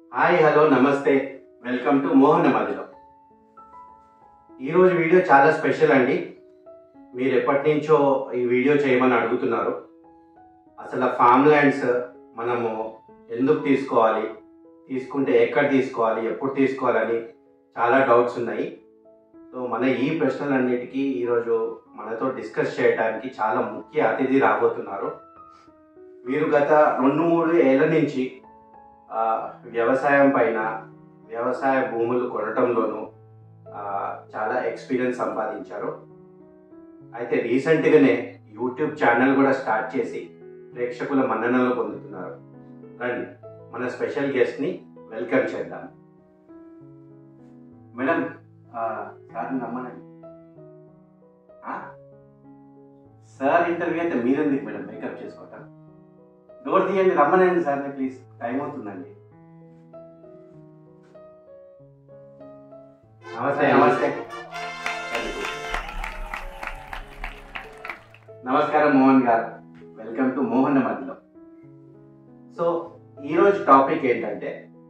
Hi hello namaste welcome to Mohan మదిలో ఈరోజు video చాలా స్పెషల్ అండి మీరు ఎప్పటి నుంచో ఈ వీడియో చేయమని అడుగుతున్నారు అసలు ఫామ్ ల్యాండ్స్ మనము ఎందుకు తీసుకోవాలి తీసుకుంటే ఎక్కడ తీసుకోవాలి ఎప్పుడు తీసుకోవాలని చాలా డౌట్స్ ఉన్నాయి సో మన ఈ ప్రశ్నలన్నిటికీ ఈరోజు మనతో డిస్కస్ చేయడానికి చాలా ముఖ్య అతిథి రాబోతున్నారు వీరు గత రెండు మూడు ఏళ్ళ నుంచి ఆ, వ్యవసాయం పైన వ్యవసాయ భూములు కొనటంలోనూ ఆ, చాలా ఎక్స్పీరియన్స్ సంపాదించారు అయితే రీసెంట్గానే యూట్యూబ్ ఛానల్ కూడా స్టార్ట్ చేసి ప్రేక్షకుల మన్ననలు పొందుతున్నారు రండి మన స్పెషల్ గెస్ట్ని వెల్కమ్ చేద్దాం మేడం ఆ, సార్ని నమ్మనండి ఆ? సార్ ఇంటర్వ్యూ అయితే మీరెందుకు మేడం మేకప్ చేసుకోవటం డోర్ తీయండి రమ్మనండి సార్ని ప్లీజ్ టైం అవుతుందండి నమస్తే నమస్తే నమస్కారం మోహన్ గారు వెల్కమ్ టు మోహన్ మధ్యలో సో ఈరోజు టాపిక్ ఏంటంటే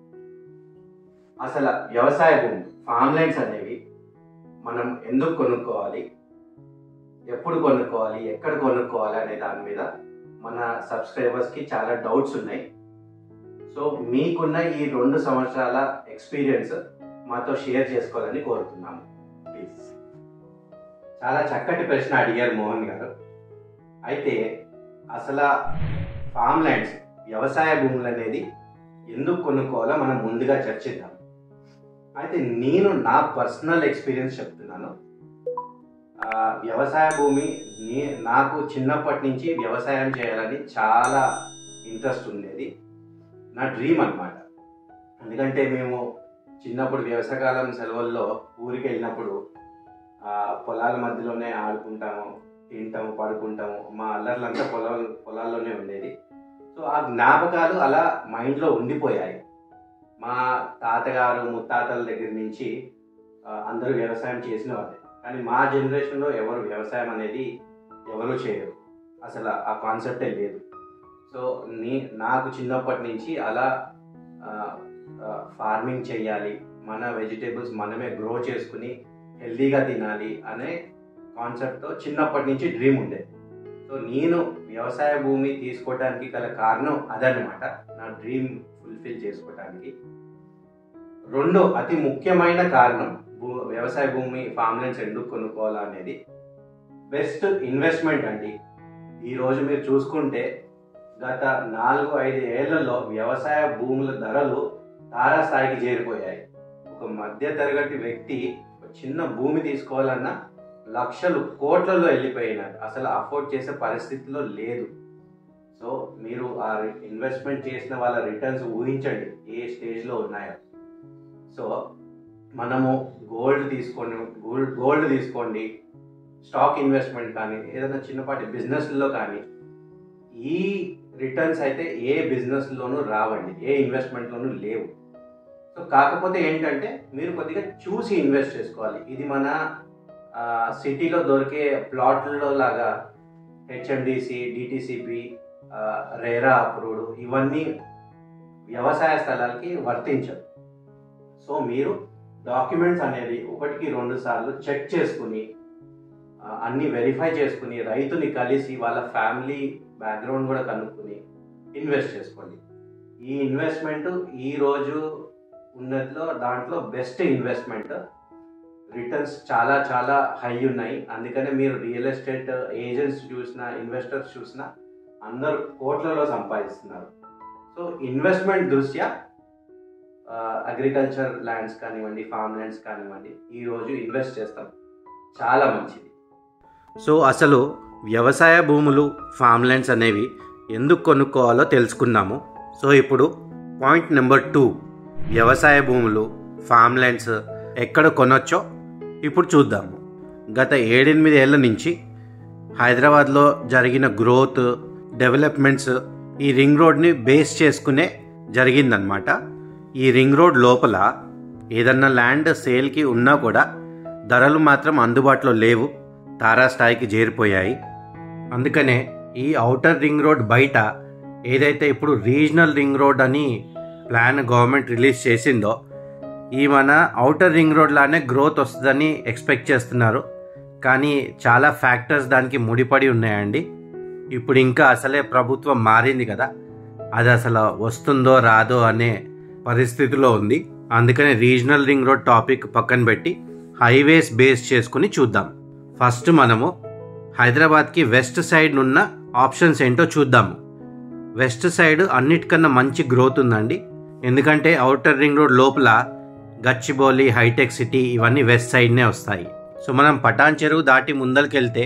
అసలు వ్యవసాయ భూమి ఫామ్ ల్యాండ్స్ అనేవి మనం ఎందుకు కొనుక్కోవాలి ఎప్పుడు కొనుక్కోవాలి ఎక్కడ కొనుక్కోవాలి అనే దాని మీద మన సబ్స్క్రైబర్స్కి చాలా డౌట్స్ ఉన్నాయి సో మీకున్న ఈ రెండు సంవత్సరాల ఎక్స్పీరియన్స్ మాతో షేర్ చేసుకోవాలని కోరుతున్నాము ప్లీజ్ చాలా చక్కటి ప్రశ్న అడిగారు మోహన్ గారు అయితే అసలు ఫామ్ ల్యాండ్స్ వ్యవసాయ భూములు అనేది ఎందుకు కొనుక్కోవాలో మనం ముందుగా చర్చిద్దాం అయితే నేను నా పర్సనల్ ఎక్స్పీరియన్స్ చెప్తున్నాను ఆ, వ్యవసాయ భూమి నీ నాకు చిన్నప్పటి నుంచి వ్యవసాయం చేయాలని చాలా ఇంట్రెస్ట్ ఉండేది నా డ్రీమ్ అన్నమాట ఎందుకంటే మేము చిన్నప్పుడు వ్యవసాయకాలం సెలవుల్లో ఊరికి వెళ్ళినప్పుడు ఆ, పొలాల మధ్యలోనే ఆడుకుంటాము తింటాము పడుకుంటాము మా అల్లర్లంతా పొలాల పొలాల్లోనే ఉండేది సో ఆ జ్ఞాపకాలు అలా మైండ్లో ఉండిపోయాయి మా తాతగారు ముత్తాతల దగ్గర నుంచి ఆ, అందరూ వ్యవసాయం చేసిన వాళ్ళే కానీ మా జనరేషన్లో ఎవరు వ్యవసాయం అనేది ఎవరు చేయరు అసలు ఆ కాన్సెప్టే లేదు సో నీ నాకు చిన్నప్పటి నుంచి అలా ఫార్మింగ్ చేయాలి మన వెజిటేబుల్స్ మనమే గ్రో చేసుకుని హెల్దీగా తినాలి అనే కాన్సెప్ట్తో చిన్నప్పటి నుంచి డ్రీమ్ ఉండేది సో నేను వ్యవసాయ భూమి తీసుకోవడానికి గల కారణం అదనమాట నా డ్రీమ్ ఫుల్ఫిల్ చేసుకోవడానికి రెండో అతి ముఖ్యమైన కారణం భూ వ్యవసాయ భూమి ఫార్మ్లెన్స్ ఎందుకు కొనుక్కోవాలా అనేది బెస్ట్ ఇన్వెస్ట్మెంట్ అండి ఈరోజు మీరు చూసుకుంటే గత నాలుగు ఐదు ఏళ్లలో వ్యవసాయ భూముల ధరలు తారాస్థాయికి చేరిపోయాయి ఒక మధ్య తరగతి వ్యక్తి ఒక చిన్న భూమి తీసుకోవాలన్నా లక్షలు కోట్లలో వెళ్ళిపోయినారు అసలు అఫోర్డ్ చేసే పరిస్థితిలో లేదు సో మీరు ఆ ఇన్వెస్ట్మెంట్ చేసిన వాళ్ళ రిటర్న్స్ ఊహించండి ఏ స్టేజ్లో ఉన్నాయో సో మనము గోల్డ్ తీసుకోండి గోల్డ్ గోల్డ్ తీసుకోండి స్టాక్ ఇన్వెస్ట్మెంట్ కానీ ఏదైనా చిన్నపాటి బిజినెస్లో కానీ ఈ రిటర్న్స్ అయితే ఏ బిజినెస్లోనూ రావండి ఏ ఇన్వెస్ట్మెంట్లోనూ లేవు సో కాకపోతే ఏంటంటే మీరు కొద్దిగా చూసి ఇన్వెస్ట్ చేసుకోవాలి ఇది మన సిటీలో దొరికే ప్లాట్లలో లాగా హెచ్ఎండిసి డిటిసిపి రేరా అప్రూవ్డ్ ఇవన్నీ వ్యవసాయ స్థలాలకి వర్తించవు సో మీరు డాక్యుమెంట్స్ అనేది ఒకటికి రెండు సార్లు చెక్ చేసుకుని ఆ, అన్ని వెరిఫై చేసుకుని రైతుని కలిసి వాళ్ళ ఫ్యామిలీ బ్యాక్గ్రౌండ్ కూడా కనుక్కొని ఇన్వెస్ట్ చేసుకోండి ఈ ఇన్వెస్ట్మెంట్ ఈ రోజు ఉన్నట్లో దాంట్లో బెస్ట్ ఇన్వెస్ట్మెంట్ రిటర్న్స్ చాలా చాలా హై ఉన్నాయి అందుకనే మీరు రియల్ ఎస్టేట్ ఏజెంట్స్ చూసినా ఇన్వెస్టర్స్ చూసినా అందరూ కోట్లలో సంపాదిస్తున్నారు సో ఇన్వెస్ట్మెంట్ దృష్ట్యా అగ్రికల్చర్ ల్యాండ్స్ కానివ్వండి ఫామ్ ల్యాండ్స్ కానివ్వండి ఈరోజు ఇన్వెస్ట్ చేస్తాం చాలా మంచిది సో అసలు వ్యవసాయ భూములు ఫామ్ ల్యాండ్స్ అనేవి ఎందుకు కొనుక్కోవాలో తెలుసుకున్నాము సో ఇప్పుడు పాయింట్ నెంబర్ టూ వ్యవసాయ భూములు ఫామ్ ల్యాండ్స్ ఎక్కడ కొనొచ్చో ఇప్పుడు చూద్దాము గత ఏడెనిమిది ఏళ్ళ నుంచి హైదరాబాద్లో జరిగిన గ్రోత్ డెవలప్మెంట్స్ ఈ రింగ్ రోడ్ని బేస్ చేసుకునే జరిగిందనమాట ఈ రింగ్ రోడ్ లోపల ఏదన్నా ల్యాండ్ సేల్కి ఉన్నా కూడా ధరలు మాత్రం అందుబాటులో లేవు తారాస్థాయికి చేరిపోయాయి అందుకనే ఈ ఔటర్ రింగ్ రోడ్ బయట ఏదైతే ఇప్పుడు రీజనల్ రింగ్ రోడ్ అని ప్లాన్ గవర్నమెంట్ రిలీజ్ చేసిందో ఈ మన అవుటర్ రింగ్ రోడ్ లానే గ్రోత్ వస్తుందని ఎక్స్పెక్ట్ చేస్తున్నారు కానీ చాలా ఫ్యాక్టర్స్ దానికి ముడిపడి ఉన్నాయండి ఇప్పుడు ఇంకా అసలే ప్రభుత్వం మారింది కదా అది అసలు వస్తుందో రాదో అనే పరిస్థితిలో ఉంది అందుకని రీజనల్ రింగ్ రోడ్ టాపిక్ పక్కన పెట్టి హైవేస్ బేస్ చేసుకుని చూద్దాం ఫస్ట్ మనము హైదరాబాద్కి వెస్ట్ సైడ్ ఉన్న ఆప్షన్స్ ఏంటో చూద్దాము వెస్ట్ సైడ్ అన్నిటికన్నా మంచి గ్రోత్ ఉందండి ఎందుకంటే అవుటర్ రింగ్ రోడ్ లోపల గచ్చిబౌలి హైటెక్ సిటీ ఇవన్నీ వెస్ట్ సైడ్నే వస్తాయి సో మనం పటాన్ చెరువు దాటి ముందరికెళ్తే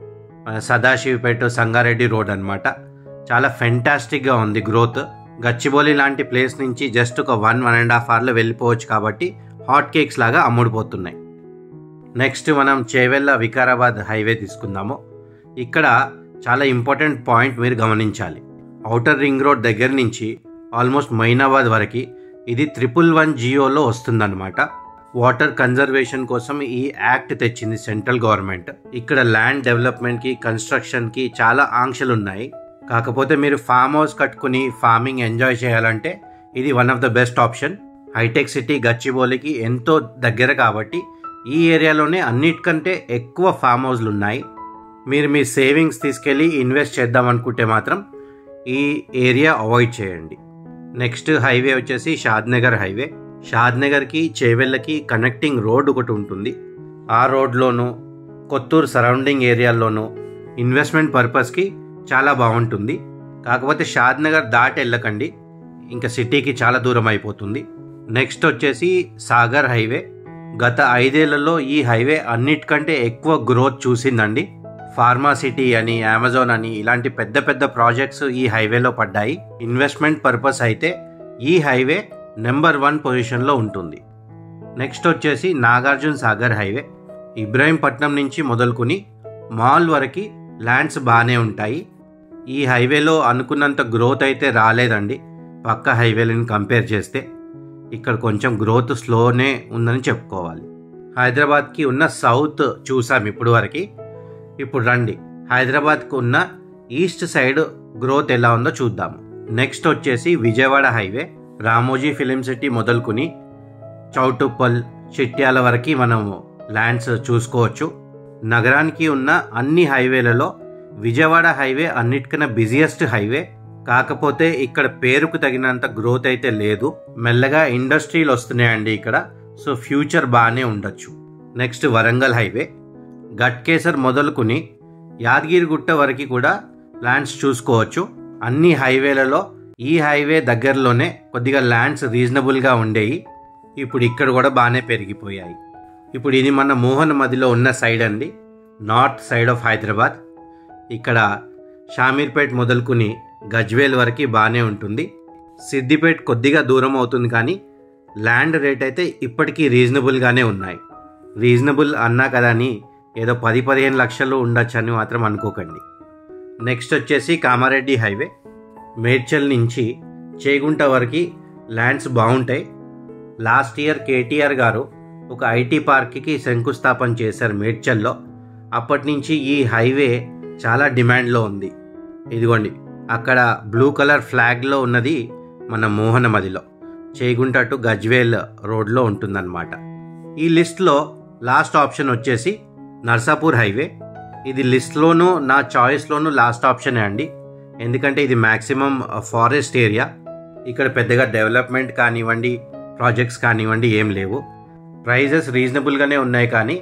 మన సదాశివపేట సంగారెడ్డి రోడ్ అనమాట చాలా ఫెంటాస్టిక్గా ఉంది గ్రోత్ గచ్చిబౌలి లాంటి ప్లేస్ నుంచి జస్ట్ ఒక వన్ వన్ అండ్ హాఫ్ అవర్లో వెళ్ళిపోవచ్చు కాబట్టి హాట్ కేక్స్ లాగా అమ్ముడుపోతున్నాయి నెక్స్ట్ మనం చేవెళ్ళ వికారాబాద్ హైవే తీసుకుందాము ఇక్కడ చాలా ఇంపార్టెంట్ పాయింట్ మీరు గమనించాలి అవుటర్ రింగ్ రోడ్ దగ్గర నుంచి ఆల్మోస్ట్ మైనాబాద్ వరకు ఇది త్రిపుల్ వన్ జియోలో వస్తుందన్నమాట వాటర్ కన్జర్వేషన్ కోసం ఈ యాక్ట్ తెచ్చింది సెంట్రల్ గవర్నమెంట్ ఇక్కడ ల్యాండ్ డెవలప్మెంట్కి కన్స్ట్రక్షన్కి చాలా ఆంక్షలు ఉన్నాయి కాకపోతే మీరు ఫామ్ హౌస్ కట్టుకుని ఫార్మింగ్ ఎంజాయ్ చేయాలంటే ఇది one of the best option hitech city గచ్చిబౌలికి ఎంతో దగ్గర కాబట్టి ఈ ఏరియాలోనే అన్నిటికంటే ఎక్కువ ఫామ్ హౌస్లు ఉన్నాయి మీరు మీ సేవింగ్స్ తీసుకెళ్ళి ఇన్వెస్ట్ చేద్దాం అనుకుంటే మాత్రం ఈ ఏరియా అవాయిడ్ చేయండి నెక్స్ట్ హైవే వచ్చేసి షాద్నగర్ హైవే షాద్నగర్కి చేవెళ్ళకి కనెక్టింగ్ రోడ్ ఒకటి ఉంటుంది ఆ రోడ్లోనూ కొత్తూరు సరౌండింగ్ ఏరియాల్లోనూ ఇన్వెస్ట్మెంట్ పర్పస్కి చాలా బాగుంటుంది కాకపోతే షాద్నగర్ దాటి వెళ్ళకండి ఇంకా సిటీకి చాలా దూరం అయిపోతుంది నెక్స్ట్ వచ్చేసి సాగర్ హైవే గత ఐదేళ్లలో ఈ హైవే అన్నిటికంటే ఎక్కువ గ్రోత్ చూసిందండి ఫార్మా సిటీ అని అమెజాన్ అని ఇలాంటి పెద్ద పెద్ద ప్రాజెక్ట్స్ ఈ హైవేలో పడ్డాయి ఇన్వెస్ట్మెంట్ పర్పస్ అయితే ఈ హైవే నెంబర్ వన్ పొజిషన్లో ఉంటుంది నెక్స్ట్ వచ్చేసి నాగార్జున సాగర్ హైవే ఇబ్రాహీంపట్నం నుంచి మొదలుకొని మాల్ వరకు ల్యాండ్స్ బాగానే ఉంటాయి ఈ హైవేలో అనుకున్నంత గ్రోత్ అయితే రాలేదండి పక్క హైవేలను కంపేర్ చేస్తే ఇక్కడ కొంచెం గ్రోత్ స్లోనే ఉందని చెప్పుకోవాలి హైదరాబాద్కి ఉన్న సౌత్ చూసాం ఇప్పుడు వరకు ఇప్పుడు రండి హైదరాబాద్కు ఉన్న ఈస్ట్ సైడ్ గ్రోత్ ఎలా ఉందో చూద్దాము నెక్స్ట్ వచ్చేసి Vijayawada highway Ramoji film city మొదలుకొని చౌటుప్పల్ చిట్యాల వరకు మనము ల్యాండ్స్ చూసుకోవచ్చు నగరానికి ఉన్న అన్ని హైవేలలో విజయవాడ హైవే అన్నిటికన్నా బిజియెస్ట్ హైవే కాకపోతే ఇక్కడ పేరుకు తగినంత గ్రోత్ అయితే లేదు మెల్లగా ఇండస్ట్రీలు వస్తున్నాయండి ఇక్కడ సో ఫ్యూచర్ బాగానే ఉండొచ్చు నెక్స్ట్ వరంగల్ హైవే గట్కేసర్ మొదలుకుని యాదగిరిగుట్ట వరకు కూడా ల్యాండ్స్ చూసుకోవచ్చు అన్ని హైవేలలో ఈ హైవే దగ్గరలోనే కొద్దిగా ల్యాండ్స్ రీజనబుల్గా ఉండేవి ఇప్పుడు ఇక్కడ కూడా బాగానే పెరిగిపోయాయి ఇప్పుడు ఇది మన మోహన్ మదిలో ఉన్న సైడ్ అండి నార్త్ సైడ్ ఆఫ్ హైదరాబాద్ ఇక్కడ షామీర్పేట్ మొదలుకుని గజ్వేల్ వరకు బాగానే ఉంటుంది సిద్దిపేట్ కొద్దిగా దూరం అవుతుంది కానీ ల్యాండ్ రేట్ అయితే ఇప్పటికీ రీజనబుల్గానే ఉన్నాయి రీజనబుల్ అన్నా కదా అని ఏదో పది పదిహేను లక్షలు ఉండొచ్చు అని మాత్రం అనుకోకండి నెక్స్ట్ వచ్చేసి కామారెడ్డి హైవే మేడ్చల్ నుంచి చేగుంట వరకు ల్యాండ్స్ బాగుంటాయి లాస్ట్ ఇయర్ కేటీఆర్ గారు ఒక ఐటీ పార్క్కి శంకుస్థాపన చేశారు మేడ్చల్లో అప్పటి నుంచి ఈ హైవే చాలా డిమాండ్లో ఉంది ఇదిగోండి అక్కడ బ్లూ కలర్ ఫ్లాగ్లో ఉన్నది మన మోహనమదిలో చేగుంట టు గజ్వేల్ రోడ్లో ఉంటుందన్నమాట ఈ లిస్ట్లో లాస్ట్ ఆప్షన్ వచ్చేసి నర్సాపూర్ హైవే ఇది లిస్ట్లోనూ నా చాయిస్లోనూ లాస్ట్ ఆప్షనే అండి ఎందుకంటే ఇది మ్యాక్సిమం ఫారెస్ట్ ఏరియా ఇక్కడ పెద్దగా డెవలప్మెంట్ కానివ్వండి ప్రాజెక్ట్స్ కానివ్వండి ఏం లేవు ప్రైజెస్ రీజనబుల్గానే ఉన్నాయి కానీ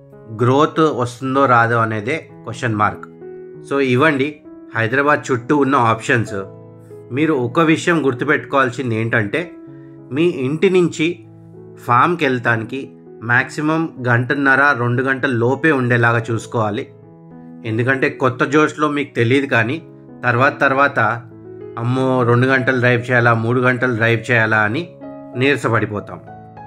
గ్రోత్ వస్తుందో రాదో అనేదే క్వశ్చన్ మార్క్ సో ఇవ్వండి హైదరాబాద్ చుట్టూ ఉన్న ఆప్షన్స్ మీరు ఒక విషయం గుర్తుపెట్టుకోవాల్సింది ఏంటంటే మీ ఇంటి నుంచి ఫామ్కి వెళ్తానికి మ్యాక్సిమం గంటన్నర రెండు గంటల లోపే ఉండేలాగా చూసుకోవాలి ఎందుకంటే కొత్త జోష్లో మీకు తెలియదు కానీ తర్వాత తర్వాత అమ్మో రెండు గంటలు డ్రైవ్ చేయాలా మూడు గంటలు డ్రైవ్ చేయాలా అని నీరసపడిపోతాం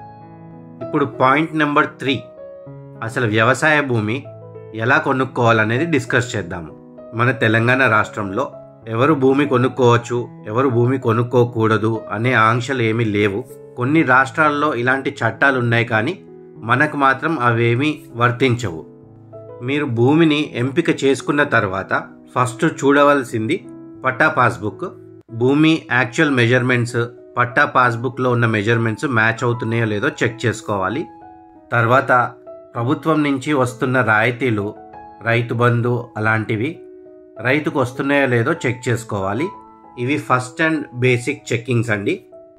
ఇప్పుడు పాయింట్ నెంబర్ త్రీ అసలు వ్యవసాయ భూమి ఎలా కొనుక్కోవాలనేది డిస్కస్ చేద్దాము మన తెలంగాణ రాష్ట్రంలో ఎవరు భూమి కొనుక్కోవచ్చు ఎవరు భూమి కొనుక్కోకూడదు అనే ఆంక్షలు ఏమీ లేవు కొన్ని రాష్ట్రాల్లో ఇలాంటి చట్టాలు ఉన్నాయి కానీ మనకు మాత్రం అవేమీ వర్తించవు మీరు భూమిని ఎంపిక చేసుకున్న తర్వాత ఫస్ట్ చూడవలసింది పట్టా పాస్బుక్ భూమి యాక్చువల్ మెజర్మెంట్స్ పట్టా పాస్బుక్లో ఉన్న మెజర్మెంట్స్ మ్యాచ్ అవుతున్నాయో లేదో చెక్ చేసుకోవాలి తర్వాత ప్రభుత్వం నుంచి వస్తున్న రాయితీలు రైతు బంధు అలాంటివి రైతుకు వస్తున్నాయో లేదో చెక్ చేసుకోవాలి ఇవి ఫస్ట్ అండ్ బేసిక్ చెక్కింగ్స్ అండి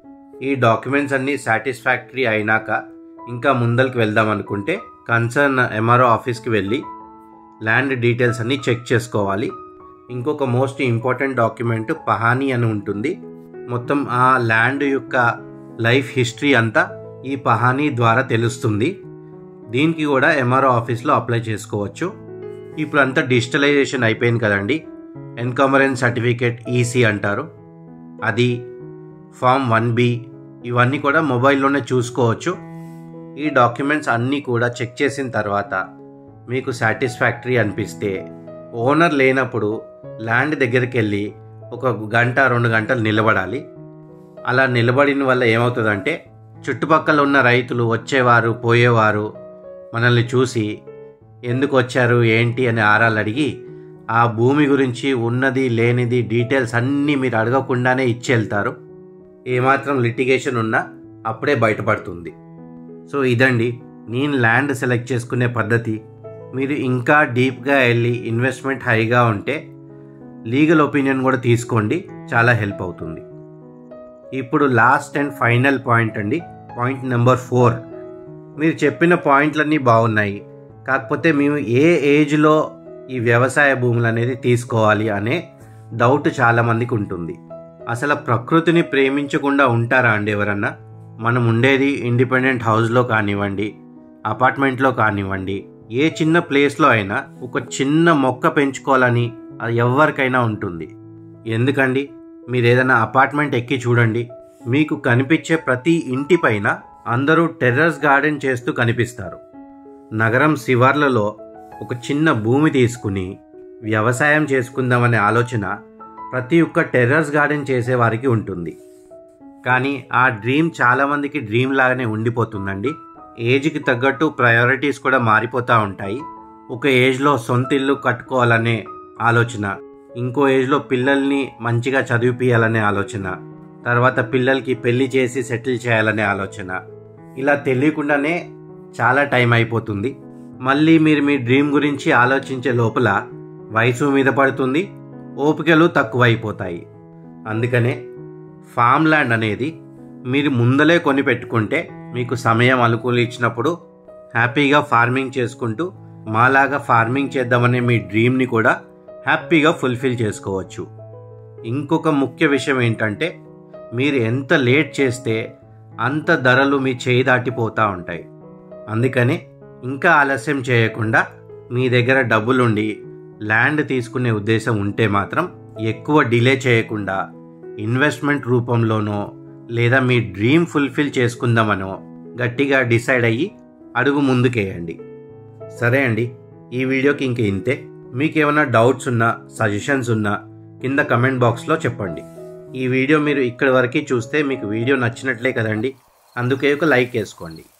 ఈ డాక్యుమెంట్స్ అన్నీ సాటిస్ఫాక్టరీ అయినాక ఇంకా ముందరికి వెళ్దాం అనుకుంటే కన్సర్న్ ఎంఆర్ఓ ఆఫీస్కి వెళ్ళి ల్యాండ్ డీటెయిల్స్ అన్నీ చెక్ చేసుకోవాలి ఇంకొక మోస్ట్ ఇంపార్టెంట్ డాక్యుమెంట్ పహానీ అని ఉంటుంది మొత్తం ఆ ల్యాండ్ యొక్క లైఫ్ హిస్టరీ అంతా ఈ పహానీ ద్వారా తెలుస్తుంది దీనికి కూడా ఎంఆర్ఓ ఆఫీస్లో అప్లై చేసుకోవచ్చు ఇప్పుడు అంతా డిజిటలైజేషన్ అయిపోయింది కదండి ఎన్కమరెన్స్ సర్టిఫికేట్ ఈసీ అంటారు అది ఫామ్ వన్ బి ఇవన్నీ కూడా మొబైల్లోనే చూసుకోవచ్చు ఈ డాక్యుమెంట్స్ అన్నీ కూడా చెక్ చేసిన తర్వాత మీకు సాటిస్ఫాక్టరీ అనిపిస్తే ఓనర్ లేనప్పుడు ల్యాండ్ దగ్గరికి వెళ్ళి ఒక గంట రెండు గంటలు నిలబడాలి అలా నిలబడిన వల్ల ఏమవుతుందంటే చుట్టుపక్కల ఉన్న రైతులు వచ్చేవారు పోయేవారు మనల్ని చూసి ఎందుకు వచ్చారు ఏంటి అని ఆరాలు అడిగి ఆ భూమి గురించి ఉన్నది లేనిది డీటెయిల్స్ అన్నీ మీరు అడగకుండానే ఇచ్చి వెళ్తారు ఏమాత్రం లిటిగేషన్ ఉన్నా అప్పుడే బయటపడుతుంది సో ఇదండి నేను ల్యాండ్ సెలెక్ట్ చేసుకునే పద్ధతి మీరు ఇంకా డీప్గా వెళ్ళి ఇన్వెస్ట్మెంట్ హైగా ఉంటే లీగల్ ఒపీనియన్ కూడా తీసుకోండి చాలా హెల్ప్ అవుతుంది ఇప్పుడు లాస్ట్ అండ్ ఫైనల్ పాయింట్ అండి పాయింట్ నెంబర్ ఫోర్ మీరు చెప్పిన పాయింట్లన్నీ బాగున్నాయి కాకపోతే మేము ఏ ఏజ్లో ఈ వ్యవసాయ భూములు అనేది తీసుకోవాలి అనే డౌట్ చాలామందికి ఉంటుంది అసలు ప్రకృతిని ప్రేమించకుండా ఉంటారా అండి ఎవరన్నా మనం ఉండేది ఇండిపెండెంట్ హౌస్లో కానివ్వండి అపార్ట్మెంట్లో కానివ్వండి ఏ చిన్న ప్లేస్లో అయినా ఒక చిన్న మొక్క పెంచుకోవాలని అది ఎవరికైనా ఉంటుంది ఎందుకండి మీరు ఏదైనా అపార్ట్మెంట్ ఎక్కి చూడండి మీకు కనిపించే ప్రతి ఇంటి పైన అందరూ టెర్రస్ గార్డెన్ చేస్తూ కనిపిస్తారు నగరం శివార్లలో ఒక చిన్న భూమి తీసుకుని వ్యవసాయం చేసుకుందామనే ఆలోచన ప్రతి ఒక్క టెర్రస్ గార్డెన్ చేసే వారికి ఉంటుంది కానీ ఆ డ్రీమ్ చాలామందికి డ్రీమ్ లాగానే ఉండిపోతుందండి ఏజ్కి తగ్గట్టు ప్రయారిటీస్ కూడా మారిపోతూ ఉంటాయి ఒక ఏజ్లో సొంత ఇల్లు కట్టుకోవాలనే ఆలోచన ఇంకో ఏజ్లో పిల్లల్ని మంచిగా చదివిపియాలనే ఆలోచన తర్వాత పిల్లలకి పెళ్లి చేసి సెటిల్ చేయాలనే ఆలోచన ఇలా తెలియకుండానే చాలా టైం అయిపోతుంది మళ్ళీ మీరు మీ డ్రీమ్ గురించి ఆలోచించే లోపల వయసు మీద పడుతుంది ఓపికలు తక్కువైపోతాయి అందుకనే ఫామ్ ల్యాండ్ అనేది మీరు ముందలే కొని పెట్టుకుంటే మీకు సమయం అనుకూలించినప్పుడు హ్యాపీగా ఫార్మింగ్ చేసుకుంటూ మాలాగా ఫార్మింగ్ చేద్దామనే మీ డ్రీమ్ని కూడా హ్యాపీగా ఫుల్ఫిల్ చేసుకోవచ్చు ఇంకొక ముఖ్య విషయం ఏంటంటే మీరు ఎంత లేట్ చేస్తే అంత ధరలు మీ చేయి దాటిపోతూ ఉంటాయి అందుకని ఇంకా ఆలస్యం చేయకుండా మీ దగ్గర డబ్బులుండి ల్యాండ్ తీసుకునే ఉద్దేశం ఉంటే మాత్రం ఎక్కువ డిలే చేయకుండా ఇన్వెస్ట్మెంట్ రూపంలోనో లేదా మీ డ్రీమ్ ఫుల్ఫిల్ చేసుకుందామనో గట్టిగా డిసైడ్ అయ్యి అడుగు ముందుకేయండి సరే అండి ఈ వీడియోకి ఇంక ఇంతే మీకు ఏమైనా డౌట్స్ ఉన్నా సజెషన్స్ ఉన్నా కింద కమెంట్ బాక్స్లో చెప్పండి ఈ వీడియో మీరు ఇక్కడి వరకు చూస్తే మీకు వీడియో నచ్చినట్లే కదండి అందుకే ఒక లైక్ వేసుకోండి